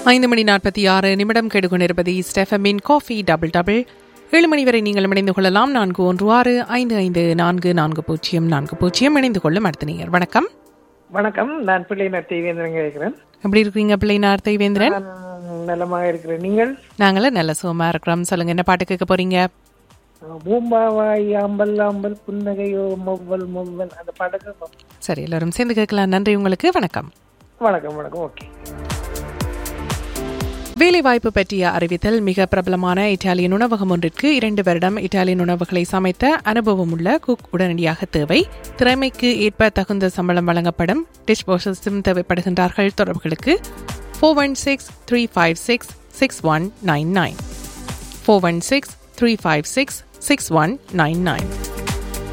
ஐந்து மணி நாற்பத்தி ஆறு நிமிடம் கெடுகொண்டிருப்பது ஸ்டெஃபமின் காஃபி டபுள் டபுள் ஏழு மணி வரை நீங்கள் இணைந்து கொள்ளலாம் நான்கு ஒன்று ஆறு ஐந்து ஐந்து நான்கு நான்கு பூஜ்ஜியம் நான்கு பூஜ்ஜியம் இணைந்து கொள்ளும் அடுத்த நேயர் வணக்கம் வணக்கம் நான் பிள்ளையினர் தேவேந்திரன் கேட்கிறேன் எப்படி இருக்கீங்க பிள்ளைனார் தேவேந்திரன் நான் நலமாக இருக்கிறேன் நீங்கள் நாங்களும் நல்ல சுகமா இருக்கிறோம் சொல்லுங்க என்ன பாட்டு கேட்க போறீங்க பூம்பாவாய் ஆம்பல் ஆம்பல் புன்னகையோ மொவ்வல் மொவ்வல் அந்த பாடக்கு சரி எல்லாரும் சேர்ந்து கேட்கலாம் நன்றி உங்களுக்கு வணக்கம் வணக்கம் வணக்கம் ஓகே வேலைவாய்ப்பு பற்றிய அறிவித்தல் மிக பிரபலமான இத்தாலியன் உணவகம் ஒன்றிற்கு இரண்டு வருடம் இத்தாலியன் உணவுகளை சமைத்த அனுபவம் உள்ள குக் உடனடியாக தேவை திறமைக்கு ஏற்ப தகுந்த சம்பளம் வழங்கப்படும் டிஷ் வாஷர்ஸும் தேவைப்படுகின்றார்கள் தொடர்புகளுக்கு four one six three five six six one nine nine four one six three five six six one nine nine